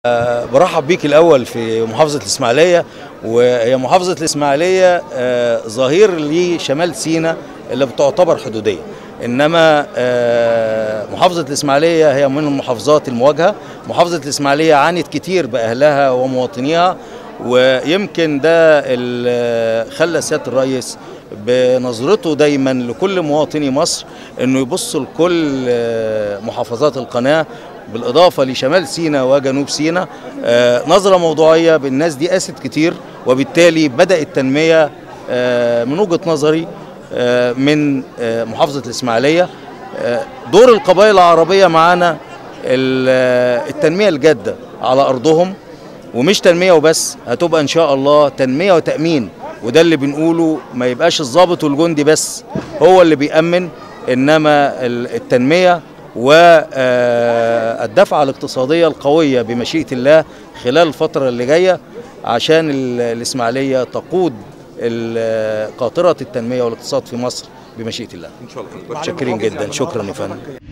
برحب بيك الاول في محافظه الاسماعيليه وهي محافظه الاسماعيليه آه، ظهير لشمال سيناء اللي بتعتبر حدوديه انما آه، محافظه الاسماعيليه هي من المحافظات المواجهه محافظه الاسماعيليه عانت كتير باهلها ومواطنيها ويمكن ده اللي خلى سياده الرئيس بنظرته دايما لكل مواطني مصر انه يبص لكل آه، محافظات القناه بالاضافه لشمال سيناء وجنوب سيناء آه، نظره موضوعيه بالناس دي قاست كتير وبالتالي بدا التنميه آه، من وجهه نظري آه، من آه، محافظه الاسماعيليه آه، دور القبائل العربيه معانا ال- آه، التنميه الجاده على ارضهم ومش تنميه وبس هتبقى ان شاء الله تنميه وتامين وده اللي بنقوله ما يبقاش الضابط والجندي بس هو اللي بيأمن انما ال- التنميه والدفعه الاقتصاديه القويه بمشيئه الله خلال الفتره اللي جايه عشان ال- الاسماعيليه تقود ال- قاطره التنميه والاقتصاد في مصر بمشيئه الله ان شاء الله متشكرين جدا شكرا يا فندم